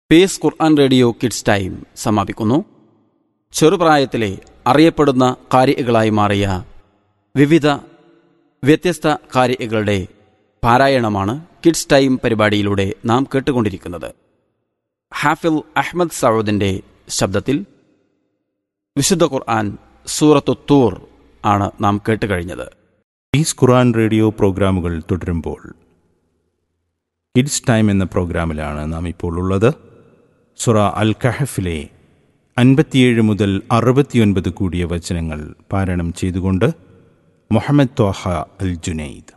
pace Quran radio kids time സമാപിക്കുന്നു ചെറുപ്രായത്തിലെ അറിയപ്പെടുന്ന കാരികളായി മാറിയ വിവിധ വ്യത്യസ്ത കാരികളുടെ പാരായണമാണ് കിഡ്സ് ടൈം പരിപാടിയിലൂടെ നാം കേട്ടുകൊണ്ടിരിക്കുന്നത് ഹാഫിൽ അഹമ്മദ് സൗദിൻ്റെ ശബ്ദത്തിൽ വിശുദ്ധ ഖുർആൻ സൂറത്തു തൂർ ആണ് നാം കേട്ടുകഴിഞ്ഞത് ഈസ് ഖുറാൻ റേഡിയോ പ്രോഗ്രാമുകൾ തുടരുമ്പോൾ കിഡ്സ് ടൈം എന്ന പ്രോഗ്രാമിലാണ് നാം ഇപ്പോൾ ഉള്ളത് സുറ അൽ കഹഫിലെ അൻപത്തിയേഴ് മുതൽ അറുപത്തിയൊൻപത് കൂടിയ വചനങ്ങൾ പാരായണം ചെയ്തുകൊണ്ട് മുഹമ്മദ് ത്വാഹ അൽ ജുനൈദ്